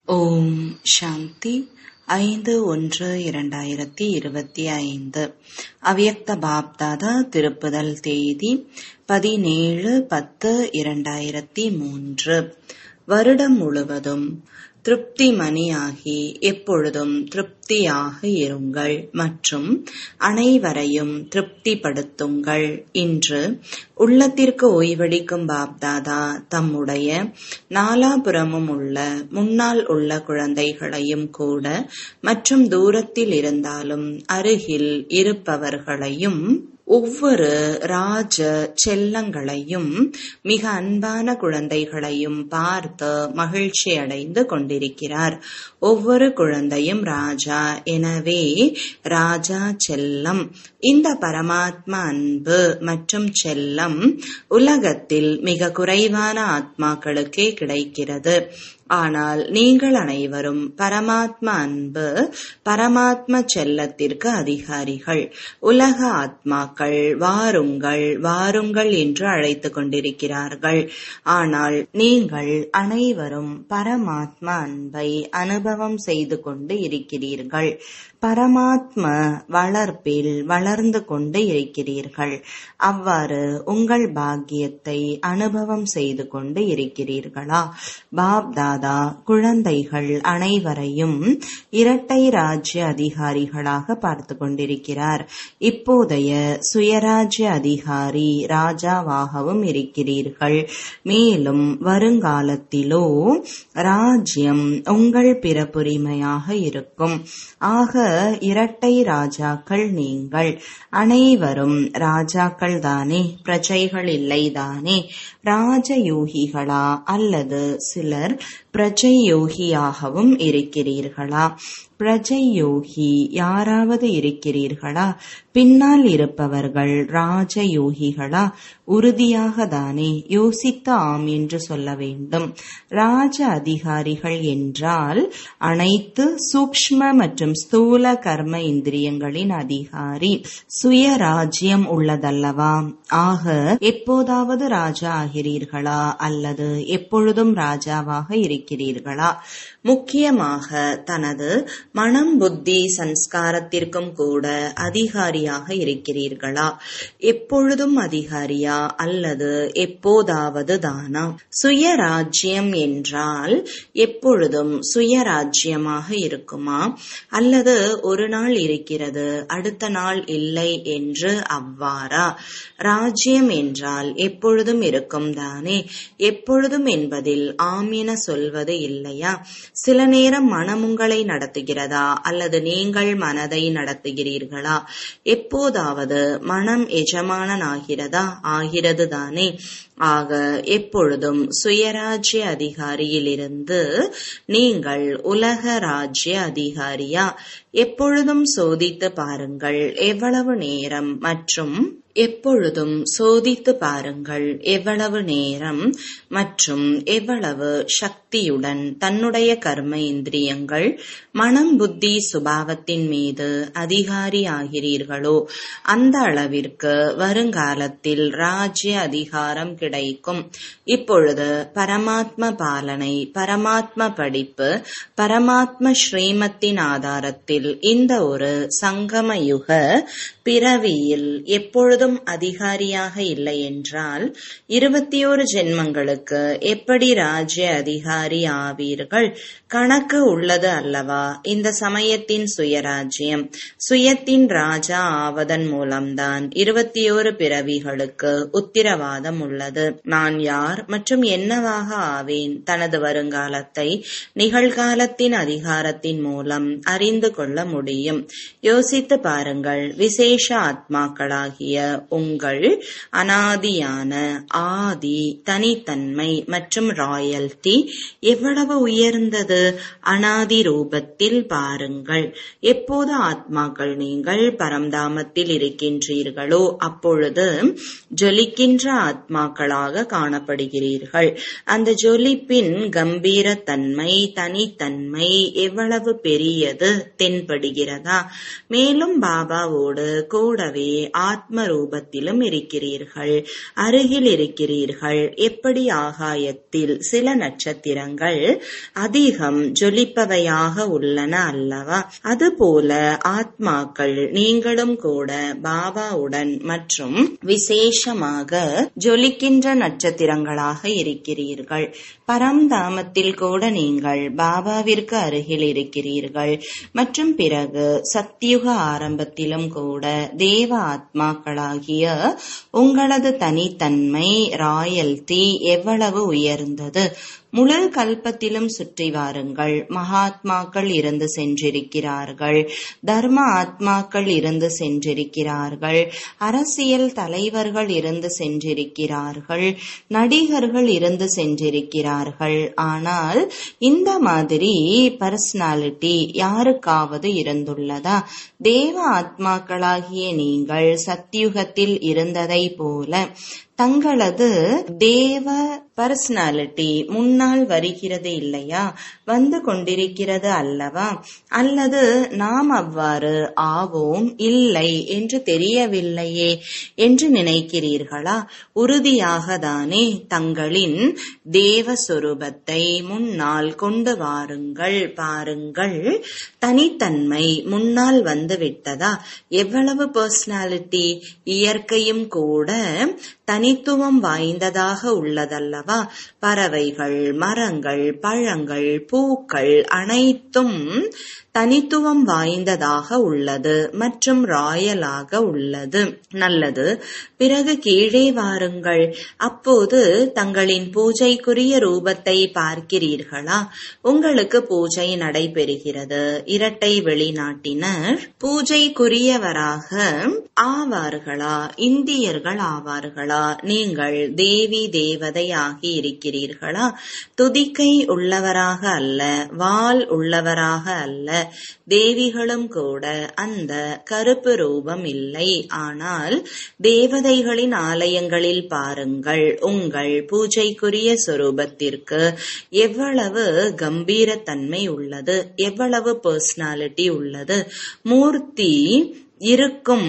ஓம் சாந்தி ஐந்து ஒன்று இரண்டாயிரத்தி இருபத்தி ஐந்து அவ்யக்த பாப்தாதா திருப்புதல் தேதி பதினேழு பத்து இரண்டாயிரத்தி மூன்று வருடம் முழுவதும் திருப்தி மணியாகி எப்பொழுதும் திருப்தியாக இருங்கள் மற்றும் அனைவரையும் திருப்திப்படுத்துங்கள் இன்று உள்ளத்திற்கு ஓய்வளிக்கும் பாப்தாதா தம்முடைய நாலாபுறமும் உள்ள முன்னால் உள்ள குழந்தைகளையும் கூட மற்றும் தூரத்தில் இருந்தாலும் அருகில் இருப்பவர்களையும் ஒவ்வொரு ராஜ செல்லங்களையும் மிக அன்பான குழந்தைகளையும் பார்த்து மகிழ்ச்சி அடைந்து கொண்டிருக்கிறார் ஒவ்வொரு குழந்தையும் ராஜா எனவே ராஜா செல்லம் இந்த பரமாத்மா அன்பு மற்றும் செல்லம் உலகத்தில் மிக குறைவான ஆத்மாக்களுக்கே கிடைக்கிறது ஆனால் நீங்கள் அனைவரும் பரமாத்மா அன்பு பரமாத்ம செல்லத்திற்கு அதிகாரிகள் உலக ஆத்மாக்கள் வாருங்கள் வாருங்கள் என்று அழைத்துக் கொண்டிருக்கிறார்கள் ஆனால் நீங்கள் அனைவரும் பரமாத்மா அன்பை அனுபவம் செய்து கொண்டு இருக்கிறீர்கள் பரமாத்ம வளர்ப்பில் வளர்ந்து கொண்டு இருக்கிறீர்கள் அவ்வாறு உங்கள் பாக்கியத்தை அனுபவம் செய்து கொண்டு இருக்கிறீர்களா பாப்தாதா குழந்தைகள் அனைவரையும் இரட்டை ராஜ்ய அதிகாரிகளாக பார்த்து கொண்டிருக்கிறார் இப்போதைய சுயராஜ்ய அதிகாரி ராஜாவாகவும் இருக்கிறீர்கள் மேலும் வருங்காலத்திலோ ராஜ்யம் உங்கள் பிறப்புரிமையாக இருக்கும் ஆக இரட்டை ராஜாக்கள் நீங்கள் அனைவரும் ராஜாக்கள் தானே பிரஜைகள் இல்லைதானே ராஜயோகிகளா அல்லது சிலர் பிரஜையோகியாகவும் இருக்கிறீர்களா பிரஜையோகி யாராவது இருக்கிறீர்களா பின்னால் இருப்பவர்கள் ராஜயோகிகளா உறுதியாக தானே யோசித்து ஆம் என்று சொல்ல வேண்டும் ராஜ அதிகாரிகள் என்றால் அனைத்து சூக்ஷ்ம மற்றும் ஸ்தூல கர்ம இந்திரியங்களின் அதிகாரி சுயராஜ்யம் உள்ளதல்லவா ஆக எப்போதாவது ராஜா ஆகிறீர்களா அல்லது எப்பொழுதும் ராஜாவாக இருக்கிறீர்களா முக்கியமாக தனது மனம் புத்தி சன்ஸ்காரத்திற்கும் கூட அதிகாரியாக இருக்கிறீர்களா எப்பொழுதும் அதிகாரியா அல்லது எப்போதாவது தானா சுயராஜ்யம் என்றால் எப்பொழுதும் சுயராஜ்யமாக இருக்குமா அல்லது ஒரு நாள் இருக்கிறது அடுத்த நாள் இல்லை என்று அவ்வாறா ராஜ்யம் என்றால் எப்பொழுதும் இருக்கும் தானே எப்பொழுதும் என்பதில் ஆம் என சொல்வது இல்லையா சில நேரம் மனம் உங்களை நடத்துகிறதா அல்லது நீங்கள் மனதை நடத்துகிறீர்களா எப்போதாவது மனம் எஜமானன் ஆகிறதா ஆகிறது தானே ஆக எப்பொழுதும் சுயராஜ்ய அதிகாரியிலிருந்து நீங்கள் உலக ராஜ்ய அதிகாரியா எப்பொழுதும் சோதித்து பாருங்கள் எவ்வளவு நேரம் மற்றும் எப்பொழுதும் சோதித்து பாருங்கள் எவ்வளவு நேரம் மற்றும் எவ்வளவு சக்தியுடன் தன்னுடைய கர்ம இந்திரியங்கள் மனம் புத்தி சுபாவத்தின் மீது அதிகாரி ஆகிறீர்களோ அந்த அளவிற்கு வருங்காலத்தில் ராஜ்ய அதிகாரம் கிடைக்கும் இப்பொழுது பரமாத்ம பாலனை பரமாத்ம படிப்பு பரமாத்ம ஸ்ரீமத்தின் ஆதாரத்தில் இந்த ஒரு சங்கம யுக பிறவியில் எப்பொழுதும் அதிகாரியாக இல்லை என்றால் இருபத்தி ஒரு ஜென்மங்களுக்கு எப்படி ராஜ்ய அதிகாரி ஆவீர்கள் கணக்கு உள்ளது அல்லவா இந்த சமயத்தின் சுயராஜ்யம் சுயத்தின் ராஜா ஆவதன் மூலம்தான் இருபத்தி ஒரு பிறவிகளுக்கு உத்திரவாதம் உள்ளது நான் யார் மற்றும் என்னவாக ஆவேன் தனது வருங்காலத்தை நிகழ்காலத்தின் அதிகாரத்தின் மூலம் அறிந்து கொள்ள முடியும் யோசித்து பாருங்கள் விசேஷ ஆத்மாக்களாகிய உங்கள் அனாதியான ஆதி தனித்தன்மை மற்றும் ராயல்டி எவ்வளவு உயர்ந்தது அனாதி ரூபத்தில் பாருங்கள் எப்போது ஆத்மாக்கள் நீங்கள் பரம்தாமத்தில் இருக்கின்றீர்களோ அப்பொழுது ஜொலிக்கின்ற ஆத்மாக்களாக காணப்படுகிறீர்கள் அந்த ஜொலிப்பின் கம்பீர தன்மை தனித்தன்மை எவ்வளவு பெரியது தென்படுகிறதா மேலும் பாபாவோடு கூடவே ஆத்ம ரூபத்திலும் இருக்கிறீர்கள் அருகில் இருக்கிறீர்கள் எப்படி ஆகாயத்தில் சில நட்சத்திரங்கள் அதிகம் ஜொலிப்பவையாக உள்ளன அல்லவா அதுபோல ஆத்மாக்கள் நீங்களும் கூட பாபாவுடன் மற்றும் விசேஷமாக ஜொலிக்கின்ற நட்சத்திரங்களாக இருக்கிறீர்கள் பரம்தாமத்தில் கூட நீங்கள் பாபாவிற்கு அருகில் இருக்கிறீர்கள் மற்றும் பிறகு சத்தியுக ஆரம்பத்திலும் கூட தேவ ஆத்மாக்களாகிய உங்களது தனித்தன்மை ராயல்டி எவ்வளவு உயர்ந்தது முழு கல்பத்திலும் சுற்றி வாருங்கள் மகாத்மாக்கள் இருந்து சென்றிருக்கிறார்கள் தர்ம ஆத்மாக்கள் இருந்து சென்றிருக்கிறார்கள் அரசியல் தலைவர்கள் இருந்து சென்றிருக்கிறார்கள் நடிகர்கள் இருந்து சென்றிருக்கிறார்கள் ஆனால் இந்த மாதிரி பர்சனாலிட்டி யாருக்காவது இருந்துள்ளதா தேவ ஆத்மாக்களாகிய நீங்கள் சத்தியுகத்தில் இருந்ததை போல தங்களது தேவ பர்சனாலிட்டி முன்னால் வருகிறது இல்லையா வந்து கொண்டிருக்கிறது அல்லவா அல்லது நாம் அவ்வாறு ஆவோம் இல்லை என்று தெரியவில்லையே என்று நினைக்கிறீர்களா உறுதியாக தானே தங்களின் தேவ சொரூபத்தை முன்னால் கொண்டு வாருங்கள் பாருங்கள் தனித்தன்மை முன்னால் வந்து விட்டதா எவ்வளவு பர்சனாலிட்டி இயற்கையும் கூட தனித்துவம் வாய்ந்ததாக உள்ளதல்லவா பறவைகள் மரங்கள் பழங்கள் பூக்கள் அனைத்தும் தனித்துவம் வாய்ந்ததாக உள்ளது மற்றும் ராயலாக உள்ளது நல்லது பிறகு கீழே வாருங்கள் அப்போது தங்களின் பூஜைக்குரிய ரூபத்தை பார்க்கிறீர்களா உங்களுக்கு பூஜை நடைபெறுகிறது இரட்டை வெளிநாட்டினர் பூஜைக்குரியவராக ஆவார்களா இந்தியர்கள் ஆவார்களா நீங்கள் தேவி தேவதை ஆகி இருக்கிறீர்களா துதிக்கை உள்ளவராக அல்ல வால் உள்ளவராக அல்ல தேவிகளும் கூட அந்த கருப்பு ரூபம் இல்லை ஆனால் தேவதைகளின் ஆலயங்களில் பாருங்கள் உங்கள் பூஜைக்குரிய சொரூபத்திற்கு எவ்வளவு கம்பீரத்தன்மை உள்ளது எவ்வளவு பர்சனாலிட்டி உள்ளது மூர்த்தி இருக்கும்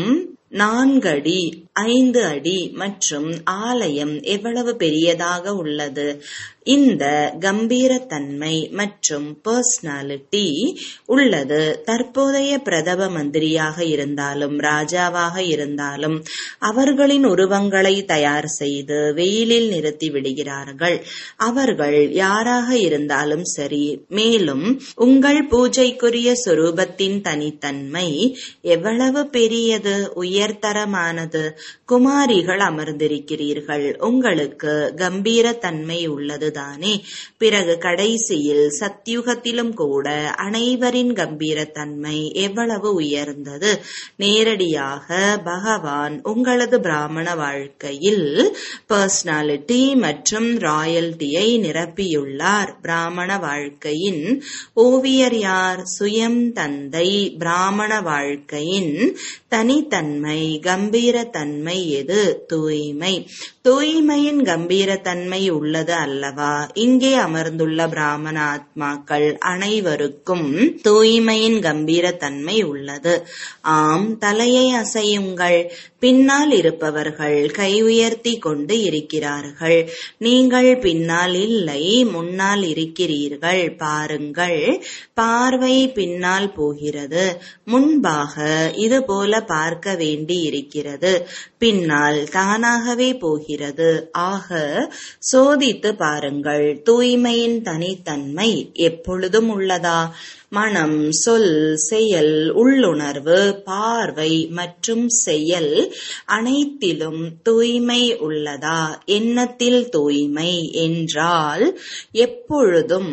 நான்கடி ஐந்து அடி மற்றும் ஆலயம் எவ்வளவு பெரியதாக உள்ளது இந்த கம்பீரத்தன்மை மற்றும் பர்சனாலிட்டி உள்ளது தற்போதைய பிரதம மந்திரியாக இருந்தாலும் ராஜாவாக இருந்தாலும் அவர்களின் உருவங்களை தயார் செய்து வெயிலில் நிறுத்தி விடுகிறார்கள் அவர்கள் யாராக இருந்தாலும் சரி மேலும் உங்கள் பூஜைக்குரிய சொரூபத்தின் தனித்தன்மை எவ்வளவு பெரியது உயர்தரமானது குமாரிகள் அமர்ந்திருக்கிறீர்கள் உங்களுக்கு கம்பீரத்தன்மை உள்ளதுதானே பிறகு கடைசியில் சத்தியுகத்திலும் கூட அனைவரின் கம்பீரத்தன்மை எவ்வளவு உயர்ந்தது நேரடியாக பகவான் உங்களது பிராமண வாழ்க்கையில் பர்சனாலிட்டி மற்றும் ராயல்டியை நிரப்பியுள்ளார் பிராமண வாழ்க்கையின் ஓவியர் யார் சுயம் தந்தை பிராமண வாழ்க்கையின் தனித்தன்மை கம்பீரத்தன்மை எது தூய்மை தூய்மையின் கம்பீரத்தன்மை உள்ளது அல்லவா இங்கே அமர்ந்துள்ள பிராமண ஆத்மாக்கள் அனைவருக்கும் தூய்மையின் கம்பீரத்தன்மை உள்ளது ஆம் தலையை அசையுங்கள் பின்னால் இருப்பவர்கள் கை உயர்த்தி கொண்டு இருக்கிறார்கள் நீங்கள் பின்னால் இல்லை முன்னால் இருக்கிறீர்கள் பாருங்கள் பார்வை பின்னால் போகிறது முன்பாக இது போல பார்க்க வேண்டி இருக்கிறது பின்னால் தானாகவே போகிறது ஆக சோதித்து பாருங்கள் தூய்மையின் தனித்தன்மை எப்பொழுதும் உள்ளதா மனம் சொல் செயல் உள்ளுணர்வு பார்வை மற்றும் செயல் அனைத்திலும் தூய்மை உள்ளதா எண்ணத்தில் தூய்மை என்றால் எப்பொழுதும்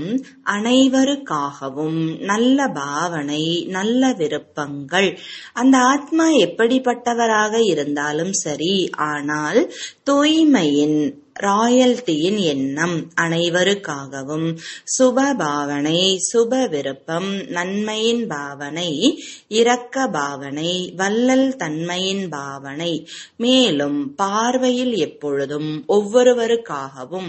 அனைவருக்காகவும் நல்ல பாவனை நல்ல விருப்பங்கள் அந்த ஆத்மா எப்படிப்பட்டவராக இருந்தாலும் சரி ஆனால் தூய்மையின் ராயல்டியின் எண்ணம் அனைவருக்காகவும் சுப பாவனை சுப விருப்பம் நன்மையின் பாவனை இரக்க பாவனை வல்லல் தன்மையின் பாவனை மேலும் பார்வையில் எப்பொழுதும் ஒவ்வொருவருக்காகவும்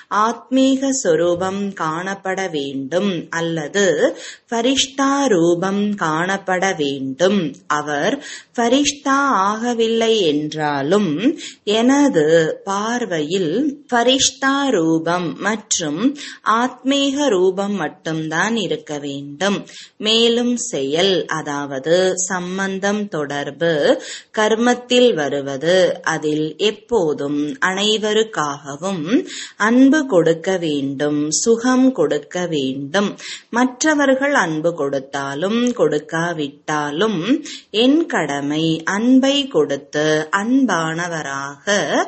ஆத்மீக சொரூபம் காணப்பட வேண்டும் அல்லது பரிஷ்டா ரூபம் காணப்பட வேண்டும் அவர் பரிஷ்டா ஆகவில்லை என்றாலும் எனது பார்வையில் பரிஷ்டா ரூபம் மற்றும் ஆத்மீக ரூபம் மட்டும்தான் இருக்க வேண்டும் மேலும் செயல் அதாவது சம்பந்தம் தொடர்பு கர்மத்தில் வருவது அதில் எப்போதும் அனைவருக்காகவும் அன்பு கொடுக்க வேண்டும் சுகம் கொடுக்க வேண்டும் மற்றவர்கள் அன்பு கொடுத்தாலும் கொடுக்காவிட்டாலும் என் கடமை அன்பை கொடுத்து அன்பானவராக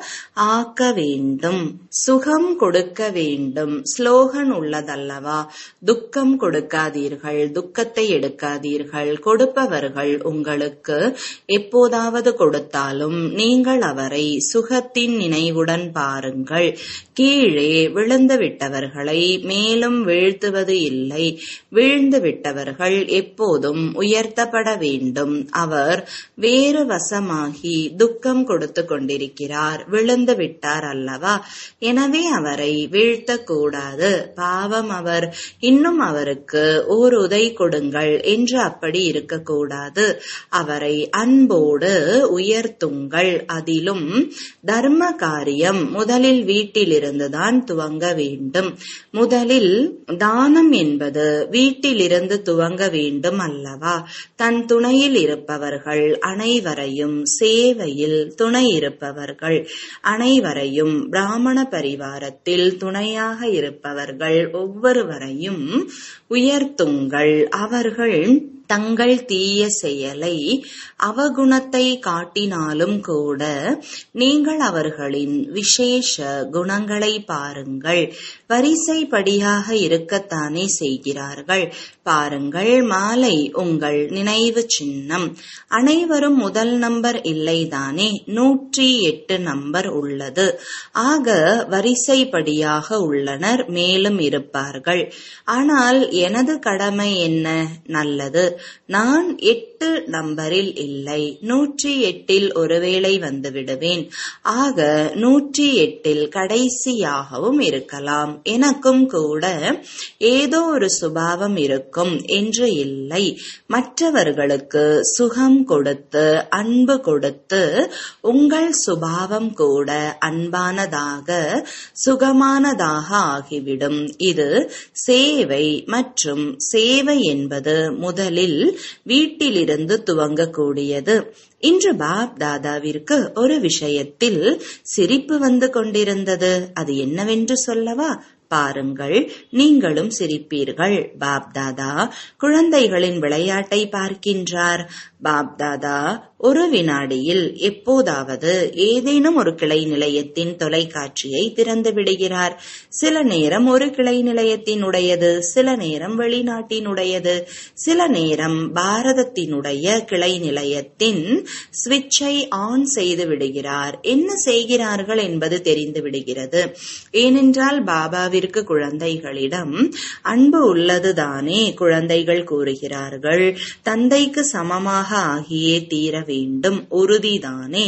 ஆக்க வேண்டும் சுகம் கொடுக்க வேண்டும் ஸ்லோகன் உள்ளதல்லவா துக்கம் கொடுக்காதீர்கள் துக்கத்தை எடுக்காதீர்கள் கொடுப்பவர்கள் உங்களுக்கு எப்போதாவது கொடுத்தாலும் நீங்கள் அவரை சுகத்தின் நினைவுடன் பாருங்கள் கீழே விழுந்து விட்டவர்களை மேலும் வீழ்த்துவது இல்லை வீழ்ந்து விட்டவர்கள் எப்போதும் உயர்த்தப்பட வேண்டும் அவர் வேறு வசமாகி துக்கம் கொடுத்து கொண்டிருக்கிறார் விழுந்து விட்டார் அல்லவா எனவே அவரை வீழ்த்தக்கூடாது பாவம் அவர் இன்னும் அவருக்கு ஓர் உதை கொடுங்கள் என்று அப்படி இருக்கக்கூடாது அவரை அன்போடு உயர்த்துங்கள் அதிலும் தர்ம காரியம் முதலில் வீட்டிலிருந்துதான் துவங்க வேண்டும் முதலில் தானம் என்பது வீட்டிலிருந்து துவங்க வேண்டும் அல்லவா தன் துணையில் இருப்பவர்கள் அனைவரையும் சேவையில் துணை இருப்பவர்கள் அனைவரையும் பிராமண பரிவாரத்தில் துணையாக இருப்பவர்கள் ஒவ்வொருவரையும் உயர்த்துங்கள் அவர்கள் தங்கள் தீய செயலை அவகுணத்தை காட்டினாலும் கூட நீங்கள் அவர்களின் விசேஷ குணங்களை பாருங்கள் வரிசைப்படியாக இருக்கத்தானே செய்கிறார்கள் பாருங்கள் மாலை உங்கள் நினைவு சின்னம் அனைவரும் முதல் நம்பர் இல்லைதானே நூற்றி எட்டு நம்பர் உள்ளது ஆக வரிசைப்படியாக உள்ளனர் மேலும் இருப்பார்கள் ஆனால் எனது கடமை என்ன நல்லது நான் எட்டு நம்பரில் இல்லை நூற்றி எட்டில் ஒருவேளை வந்து விடுவேன் ஆக நூற்றி எட்டில் கடைசியாகவும் இருக்கலாம் எனக்கும் கூட ஏதோ ஒரு சுபாவம் இருக்கும் என்று இல்லை மற்றவர்களுக்கு சுகம் கொடுத்து அன்பு கொடுத்து உங்கள் சுபாவம் கூட அன்பானதாக சுகமானதாக ஆகிவிடும் இது சேவை மற்றும் சேவை என்பது முதலில் வீட்டிலிருந்து துவங்கக்கூடியது இன்று பாப் தாதாவிற்கு ஒரு விஷயத்தில் சிரிப்பு வந்து கொண்டிருந்தது அது என்னவென்று சொல்லவா பாருங்கள் நீங்களும் சிரிப்பீர்கள் பாப் தாதா குழந்தைகளின் விளையாட்டை பார்க்கின்றார் பாப் தாதா ஒரு வினாடியில் எப்போதாவது ஏதேனும் ஒரு கிளை நிலையத்தின் தொலைக்காட்சியை திறந்து விடுகிறார் சில நேரம் ஒரு கிளை நிலையத்தினுடையது சில நேரம் வெளிநாட்டினுடையது சில நேரம் பாரதத்தினுடைய கிளை நிலையத்தின் சுவிட்சை ஆன் செய்து விடுகிறார் என்ன செய்கிறார்கள் என்பது தெரிந்து விடுகிறது ஏனென்றால் பாபாவிற்கு குழந்தைகளிடம் அன்பு உள்ளதுதானே குழந்தைகள் கூறுகிறார்கள் தந்தைக்கு சமமாக ஆகியே தீர வேண்டும் உறுதிதானே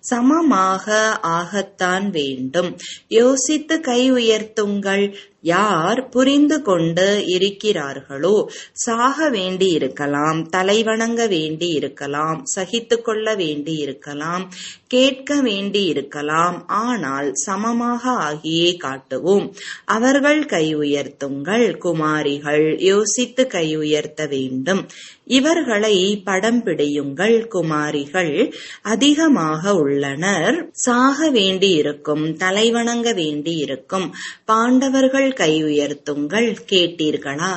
சமமாக ஆகத்தான் வேண்டும் யோசித்து கை உயர்த்துங்கள் யார் புரிந்து கொண்டு இருக்கிறார்களோ சாக வேண்டி இருக்கலாம் தலைவணங்க வேண்டி இருக்கலாம் சகித்து கொள்ள வேண்டி இருக்கலாம் கேட்க வேண்டி இருக்கலாம் ஆனால் சமமாக ஆகியே காட்டுவோம் அவர்கள் கை உயர்த்துங்கள் குமாரிகள் யோசித்து கை உயர்த்த வேண்டும் இவர்களை படம் பிடியுங்கள் குமாரிகள் அதிகமாக உள்ளனர் சாக வேண்டி இருக்கும் தலைவணங்க வேண்டி இருக்கும் பாண்டவர்கள் கை உயர்த்துங்கள் கேட்டீர்களா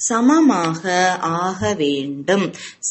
சமமாக ஆக வேண்டும்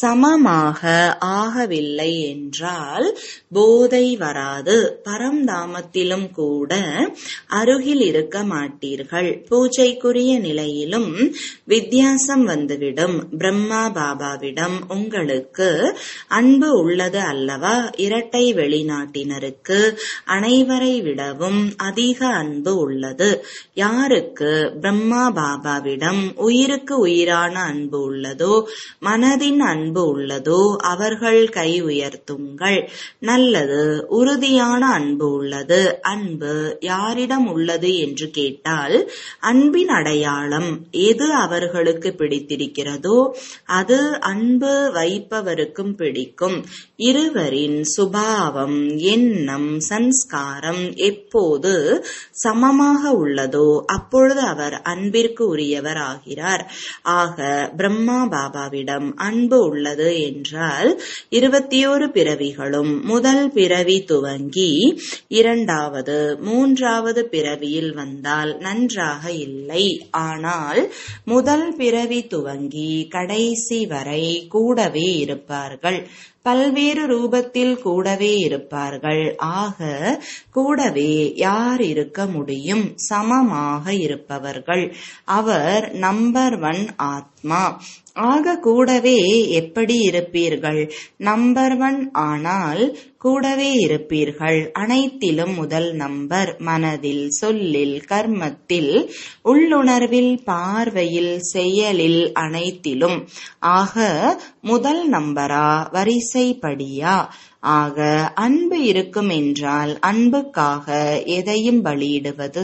சமமாக ஆகவில்லை என்றால் போதை வராது பரம்தாமத்திலும் கூட அருகில் இருக்க மாட்டீர்கள் பூஜைக்குரிய நிலையிலும் வித்தியாசம் வந்துவிடும் பிரம்மா பாபாவிடம் உங்களுக்கு அன்பு உள்ளது அல்லவா இரட்டை வெளிநாட்டினருக்கு அனைவரை விடவும் அதிக அன்பு உள்ளது யாருக்கு பிரம்மா பாபாவிடம் உயிருக்கு உயிரான அன்பு உள்ளதோ மனதின் அன்பு உள்ளதோ அவர்கள் கை உயர்த்துங்கள் நல்லது உறுதியான அன்பு உள்ளது அன்பு யாரிடம் உள்ளது என்று கேட்டால் அன்பின் அடையாளம் எது அவர்களுக்கு பிடித்திருக்கிறதோ அது அன்பு வைப்பவருக்கும் பிடிக்கும் இருவரின் சுபாவம் எண்ணம் சன்ஸ்காரம் எப்போது சமமாக உள்ளதோ அப்பொழுது அவர் அன்பிற்கு உரியவர் ஆகிறார் ஆக பிரம்மா பாபாவிடம் அன்பு உள்ளது என்றால் இருபத்தி ஓரு பிறவிகளும் முதல் பிறவி துவங்கி இரண்டாவது மூன்றாவது பிறவியில் வந்தால் நன்றாக இல்லை ஆனால் முதல் பிறவி துவங்கி கடைசி வரை கூடவே இருப்பார்கள் பல்வேறு ரூபத்தில் கூடவே இருப்பார்கள் ஆக கூடவே யார் இருக்க முடியும் சமமாக இருப்பவர்கள் அவர் நம்பர் ஒன் ஆத்மா ஆக கூடவே எப்படி இருப்பீர்கள் நம்பர் ஒன் ஆனால் கூடவே இருப்பீர்கள் அனைத்திலும் முதல் நம்பர் மனதில் சொல்லில் கர்மத்தில் உள்ளுணர்வில் பார்வையில் செயலில் அனைத்திலும் ஆக முதல் நம்பரா வரிசைப்படியா ஆக அன்பு இருக்கும் என்றால் அன்புக்காக எதையும் பலியிடுவது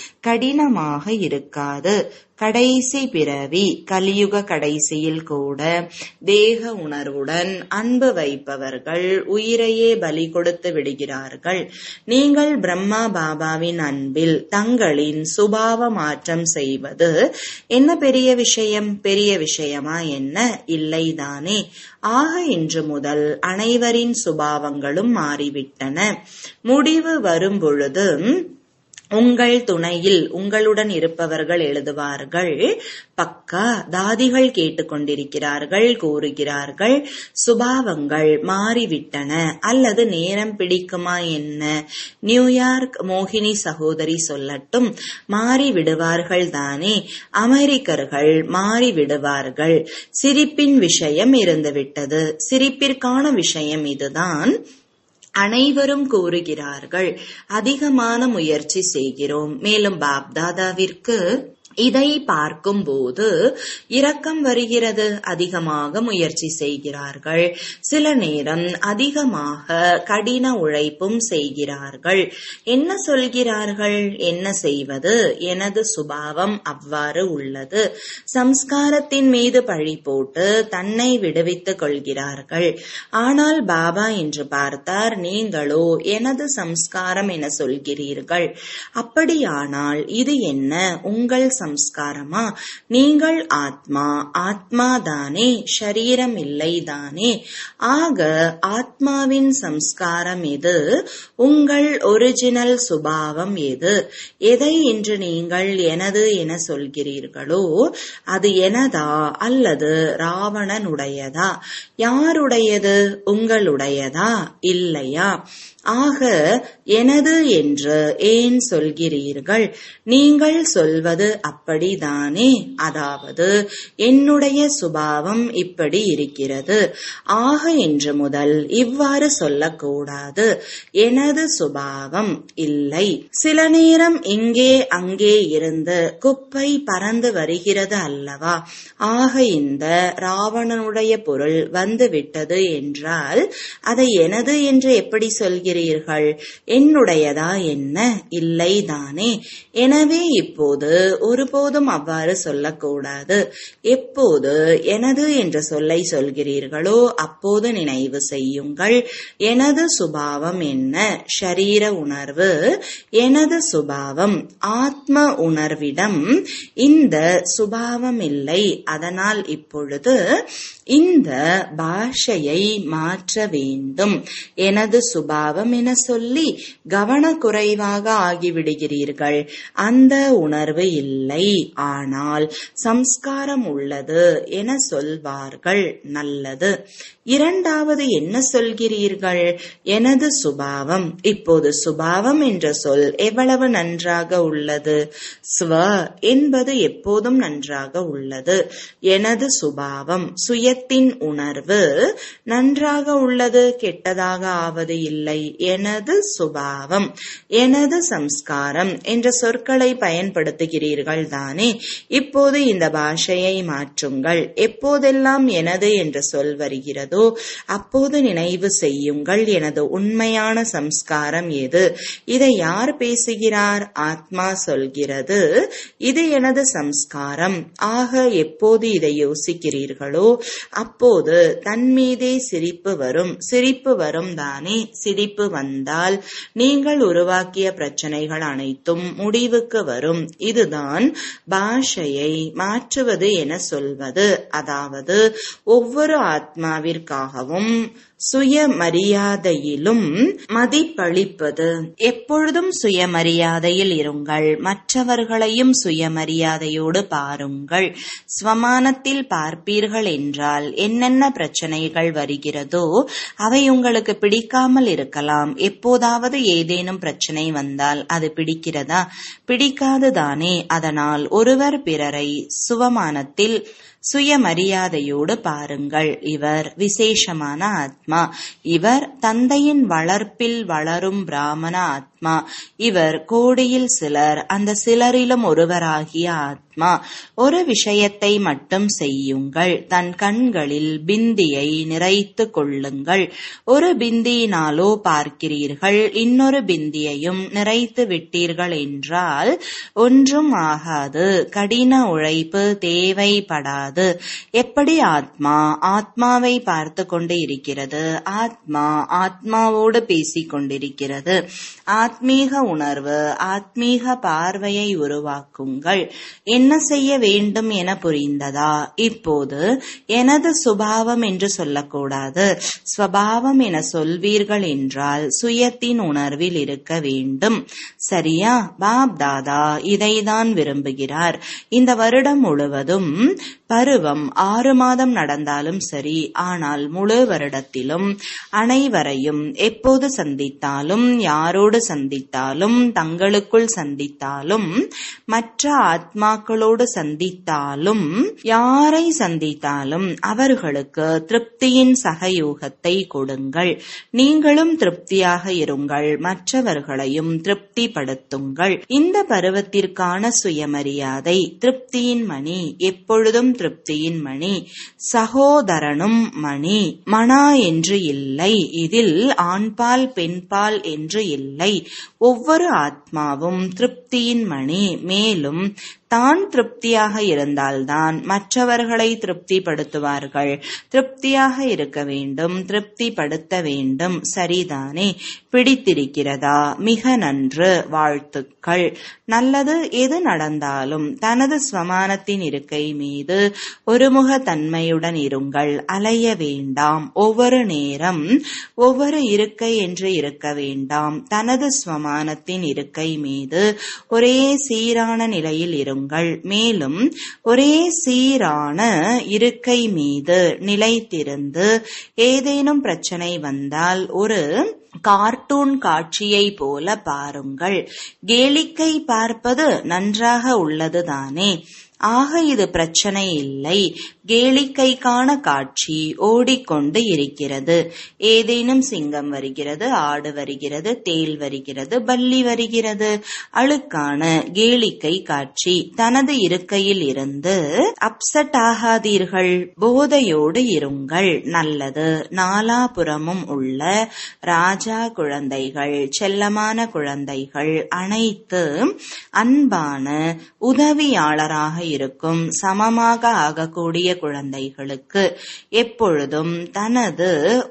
கடினமாக இருக்காது கடைசி பிறவி கலியுக கடைசியில் கூட தேக உணர்வுடன் அன்பு வைப்பவர்கள் உயிரையே பலி கொடுத்து விடுகிறார்கள் நீங்கள் பிரம்மா பாபாவின் அன்பில் தங்களின் சுபாவ மாற்றம் செய்வது என்ன பெரிய விஷயம் பெரிய விஷயமா என்ன இல்லைதானே ஆக இன்று முதல் அனைவரின் சுபாவங்களும் மாறிவிட்டன முடிவு வரும் பொழுது உங்கள் துணையில் உங்களுடன் இருப்பவர்கள் எழுதுவார்கள் பக்கா தாதிகள் கேட்டுக்கொண்டிருக்கிறார்கள் கூறுகிறார்கள் சுபாவங்கள் மாறிவிட்டன அல்லது நேரம் பிடிக்குமா என்ன நியூயார்க் மோகினி சகோதரி சொல்லட்டும் மாறி விடுவார்கள் தானே அமெரிக்கர்கள் மாறி விடுவார்கள் சிரிப்பின் விஷயம் இருந்துவிட்டது சிரிப்பிற்கான விஷயம் இதுதான் அனைவரும் கூறுகிறார்கள் அதிகமான முயற்சி செய்கிறோம் மேலும் பாப்தாதாவிற்கு இதை பார்க்கும்போது இரக்கம் வருகிறது அதிகமாக முயற்சி செய்கிறார்கள் சில நேரம் அதிகமாக கடின உழைப்பும் செய்கிறார்கள் என்ன சொல்கிறார்கள் என்ன செய்வது எனது சுபாவம் அவ்வாறு உள்ளது சம்ஸ்காரத்தின் மீது பழி போட்டு தன்னை விடுவித்துக் கொள்கிறார்கள் ஆனால் பாபா என்று பார்த்தார் நீங்களோ எனது சம்ஸ்காரம் என சொல்கிறீர்கள் அப்படியானால் இது என்ன உங்கள் சம்ஸ்காரமா நீங்கள் ஆத்மா ஆத்மா தானே ஷரீரம் இல்லை தானே ஆக ஆத்மாவின் சம்ஸ்காரம் எது உங்கள் ஒரிஜினல் சுபாவம் எது எதை இன்று நீங்கள் எனது என சொல்கிறீர்களோ அது எனதா அல்லது ராவணனுடையதா யாருடையது உங்களுடையதா இல்லையா ஆக எனது என்று ஏன் சொல்கிறீர்கள் நீங்கள் சொல்வது அப்படிதானே அதாவது என்னுடைய சுபாவம் இப்படி இருக்கிறது ஆக என்று முதல் இவ்வாறு சொல்லக்கூடாது எனது சுபாவம் இல்லை சில நேரம் இங்கே அங்கே இருந்து குப்பை பறந்து வருகிறது அல்லவா ஆக இந்த ராவணனுடைய பொருள் வந்து விட்டது என்றால் அதை எனது என்று எப்படி சொல்கிறீர்கள் என்னுடையதா என்ன இல்லைதானே எனவே இப்போது ஒருபோதும் அவ்வாறு சொல்லக்கூடாது எப்போது எனது என்ற சொல்லை சொல்கிறீர்களோ அப்போது நினைவு செய்யுங்கள் எனது சுபாவம் என்ன ஷரீர உணர்வு எனது சுபாவம் ஆத்ம உணர்விடம் இந்த சுபாவம் இல்லை அதனால் இப்பொழுது இந்த பாஷையை மாற்ற வேண்டும் எனது சுபாவம் சுபாவம் என சொல்லி கவனக்குறைவாக ஆகிவிடுகிறீர்கள் அந்த உணர்வு இல்லை ஆனால் சம்ஸ்காரம் உள்ளது என சொல்வார்கள் நல்லது இரண்டாவது என்ன சொல்கிறீர்கள் எனது சுபாவம் இப்போது சுபாவம் என்ற சொல் எவ்வளவு நன்றாக உள்ளது ஸ்வ என்பது எப்போதும் நன்றாக உள்ளது எனது சுபாவம் சுயத்தின் உணர்வு நன்றாக உள்ளது கெட்டதாக ஆவது இல்லை எனது சுபாவம் எனது சம்ஸ்காரம் என்ற சொற்களை பயன்படுத்துகிறீர்கள் தானே இப்போது இந்த பாஷையை மாற்றுங்கள் எப்போதெல்லாம் எனது என்ற சொல் வருகிறதோ அப்போது நினைவு செய்யுங்கள் எனது உண்மையான சம்ஸ்காரம் எது இதை யார் பேசுகிறார் ஆத்மா சொல்கிறது இது எனது சம்ஸ்காரம் ஆக எப்போது இதை யோசிக்கிறீர்களோ அப்போது தன் மீதே சிரிப்பு வரும் சிரிப்பு வரும் தானே சிரிப்பு வந்தால் நீங்கள் உருவாக்கிய பிரச்சனைகள் அனைத்தும் முடிவுக்கு வரும் இதுதான் பாஷையை மாற்றுவது என சொல்வது அதாவது ஒவ்வொரு ஆத்மாவிற்காகவும் சுயமரியாதையிலும் மதிப்பளிப்பது எப்பொழுதும் சுயமரியாதையில் இருங்கள் மற்றவர்களையும் சுயமரியாதையோடு பாருங்கள் ஸ்வமானத்தில் பார்ப்பீர்கள் என்றால் என்னென்ன பிரச்சனைகள் வருகிறதோ அவை உங்களுக்கு பிடிக்காமல் இருக்கலாம் எப்போதாவது ஏதேனும் பிரச்சனை வந்தால் அது பிடிக்கிறதா பிடிக்காதுதானே அதனால் ஒருவர் பிறரை சுவமானத்தில் சுயமரியாதையோடு பாருங்கள் இவர் விசேஷமான ஆத்மா இவர் தந்தையின் வளர்ப்பில் வளரும் பிராமண ஆத்மா இவர் கோடியில் சிலர் அந்த சிலரிலும் ஒருவராகிய ஆத்மா ஒரு விஷயத்தை மட்டும் செய்யுங்கள் தன் கண்களில் பிந்தியை நிறைத்து கொள்ளுங்கள் ஒரு பிந்தியினாலோ பார்க்கிறீர்கள் இன்னொரு பிந்தியையும் நிறைத்து விட்டீர்கள் என்றால் ஒன்றும் ஆகாது கடின உழைப்பு தேவைப்படாது எப்படி ஆத்மா ஆத்மாவை பார்த்து கொண்டு இருக்கிறது ஆத்மா ஆத்மாவோடு பேசிக் கொண்டிருக்கிறது ஆத்மீக உணர்வு ஆத்மீக பார்வையை உருவாக்குங்கள் என்ன செய்ய வேண்டும் என புரிந்ததா இப்போது எனது சுபாவம் என்று சொல்லக்கூடாது ஸ்வபாவம் என சொல்வீர்கள் என்றால் சுயத்தின் உணர்வில் இருக்க வேண்டும் சரியா பாப் தாதா இதைதான் விரும்புகிறார் இந்த வருடம் முழுவதும் பருவம் ஆறு மாதம் நடந்தாலும் சரி ஆனால் முழு வருடத்திலும் அனைவரையும் எப்போது சந்தித்தாலும் யாரோடு சந்தித்தாலும் தங்களுக்குள் சந்தித்தாலும் மற்ற ஆத்மாக்களோடு சந்தித்தாலும் யாரை சந்தித்தாலும் அவர்களுக்கு திருப்தியின் சகயோகத்தை கொடுங்கள் நீங்களும் திருப்தியாக இருங்கள் மற்றவர்களையும் திருப்திப்படுத்துங்கள் இந்த பருவத்திற்கான சுயமரியாதை திருப்தியின் மணி எப்பொழுதும் திருப்தியின் மணி சகோதரனும் மணி மனா என்று இல்லை இதில் ஆண்பால் பெண்பால் என்று இல்லை ஒவ்வொரு ஆத்மாவும் திருப்தியின் மணி மேலும் தான் திருப்தியாக இருந்தால்தான் மற்றவர்களை திருப்திப்படுத்துவார்கள் திருப்தியாக இருக்க வேண்டும் திருப்திப்படுத்த வேண்டும் சரிதானே பிடித்திருக்கிறதா மிக நன்று வாழ்த்துக்கள் நல்லது எது நடந்தாலும் தனது ஸ்வமானத்தின் இருக்கை மீது ஒருமுக தன்மையுடன் இருங்கள் அலைய வேண்டாம் ஒவ்வொரு நேரம் ஒவ்வொரு இருக்கை என்று இருக்க வேண்டாம் தனது ஸ்வமானத்தின் இருக்கை மீது ஒரே சீரான நிலையில் இருங்கள் மேலும் ஒரே சீரான இருக்கை மீது நிலைத்திருந்து ஏதேனும் பிரச்சனை வந்தால் ஒரு கார்ட்டூன் காட்சியை போல பாருங்கள் கேளிக்கை பார்ப்பது நன்றாக உள்ளதுதானே ஆக இது பிரச்சனை இல்லை கேளிக்கைக்கான காட்சி ஓடிக்கொண்டு இருக்கிறது ஏதேனும் சிங்கம் வருகிறது ஆடு வருகிறது தேல் வருகிறது பல்லி வருகிறது அழுக்கான கேளிக்கை காட்சி தனது இருக்கையில் இருந்து அப்செட் ஆகாதீர்கள் போதையோடு இருங்கள் நல்லது நாலாபுறமும் உள்ள ராஜா குழந்தைகள் செல்லமான குழந்தைகள் அனைத்து அன்பான உதவியாளராக இருக்கும் சமமாக ஆகக்கூடிய குழந்தைகளுக்கு எப்பொழுதும் தனது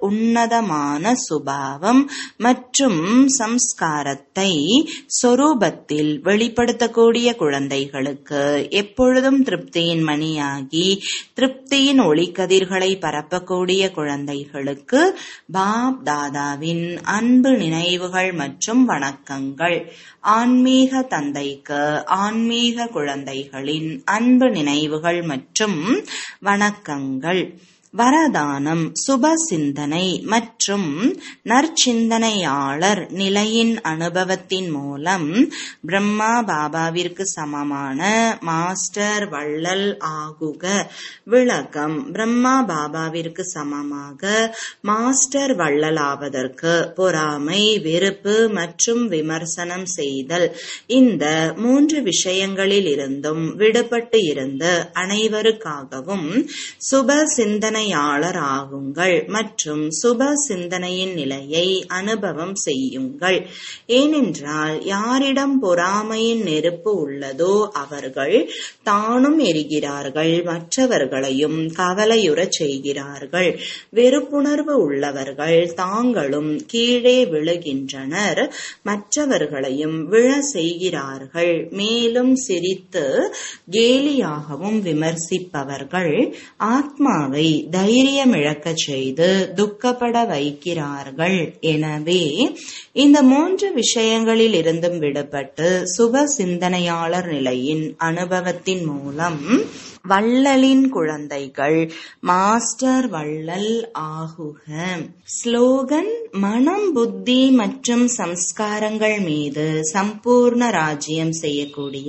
உன்னதமான சுபாவம் மற்றும் சம்ஸ்காரத்தை சொரூபத்தில் வெளிப்படுத்தக்கூடிய குழந்தைகளுக்கு எப்பொழுதும் திருப்தியின் மணியாகி திருப்தியின் ஒளிக்கதிர்களை பரப்பக்கூடிய குழந்தைகளுக்கு பாப் தாதாவின் அன்பு நினைவுகள் மற்றும் வணக்கங்கள் ஆன்மீக தந்தைக்கு ஆன்மீக குழந்தைகளின் அன்பு நினைவுகள் மற்றும் வணக்கங்கள் வரதானம் சுப சிந்தனை மற்றும் நற்சிந்தனையாளர் நிலையின் அனுபவத்தின் மூலம் பிரம்மா பாபாவிற்கு சமமான மாஸ்டர் வள்ளல் ஆகுக விளக்கம் பிரம்மா பாபாவிற்கு சமமாக மாஸ்டர் வள்ளல் ஆவதற்கு பொறாமை வெறுப்பு மற்றும் விமர்சனம் செய்தல் இந்த மூன்று விஷயங்களில் இருந்தும் விடுபட்டு இருந்து அனைவருக்காகவும் சுப சிந்தனை சிந்தனையாளர் ஆகுங்கள் மற்றும் சுப சிந்தனையின் நிலையை அனுபவம் செய்யுங்கள் ஏனென்றால் யாரிடம் பொறாமையின் நெருப்பு உள்ளதோ அவர்கள் தானும் எரிகிறார்கள் மற்றவர்களையும் கவலையுறச் செய்கிறார்கள் வெறுப்புணர்வு உள்ளவர்கள் தாங்களும் கீழே விழுகின்றனர் மற்றவர்களையும் விழ செய்கிறார்கள் மேலும் சிரித்து கேலியாகவும் விமர்சிப்பவர்கள் ஆத்மாவை தைரியமிழக்கச் செய்து துக்கப்பட வைக்கிறார்கள் எனவே இந்த மூன்று விஷயங்களில் இருந்தும் விடுபட்டு சுப சிந்தனையாளர் நிலையின் அனுபவத்தின் மூலம் வள்ளலின் குழந்தைகள் மாஸ்டர் வள்ளல் ஆகுக ஸ்லோகன் மனம் புத்தி மற்றும் சம்ஸ்காரங்கள் மீது சம்பூர்ண ராஜ்யம் செய்யக்கூடிய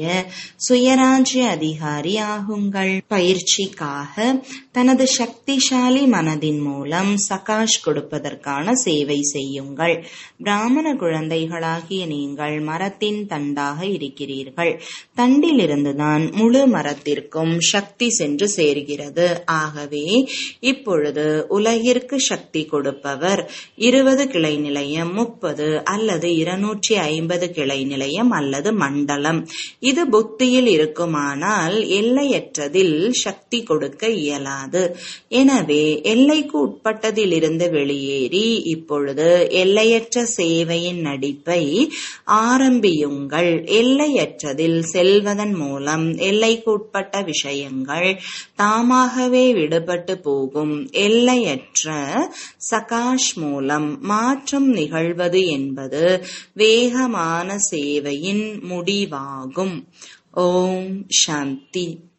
சுயராஜ்ய அதிகாரி ஆகுங்கள் பயிற்சிக்காக தனது சக்திசாலி மனதின் மூலம் சகாஷ் கொடுப்பதற்கான சேவை செய்யுங்கள் பிராமண குழந்தைகளாகிய நீங்கள் மரத்தின் தண்டாக இருக்கிறீர்கள் தண்டிலிருந்துதான் முழு மரத்திற்கும் சக்தி சென்று சேர்கிறது ஆகவே இப்பொழுது உலகிற்கு சக்தி கொடுப்பவர் இருபது கிளை நிலையம் முப்பது அல்லது இருநூற்றி ஐம்பது கிளை நிலையம் அல்லது மண்டலம் இது புத்தியில் இருக்குமானால் எல்லையற்றதில் சக்தி கொடுக்க இயலாது எனவே எல்லைக்கு உட்பட்டதிலிருந்து வெளியேறி இப்பொழுது எல்லையற்ற சேவையின் நடிப்பை ஆரம்பியுங்கள் எல்லையற்றதில் செல்வதன் மூலம் எல்லைக்கு உட்பட்ட விஷயங்கள் தாமாகவே விடுபட்டு போகும் எல்லையற்ற சகாஷ் மூலம் மாற்றம் நிகழ்வது என்பது வேகமான சேவையின் முடிவாகும் ஓம் சாந்தி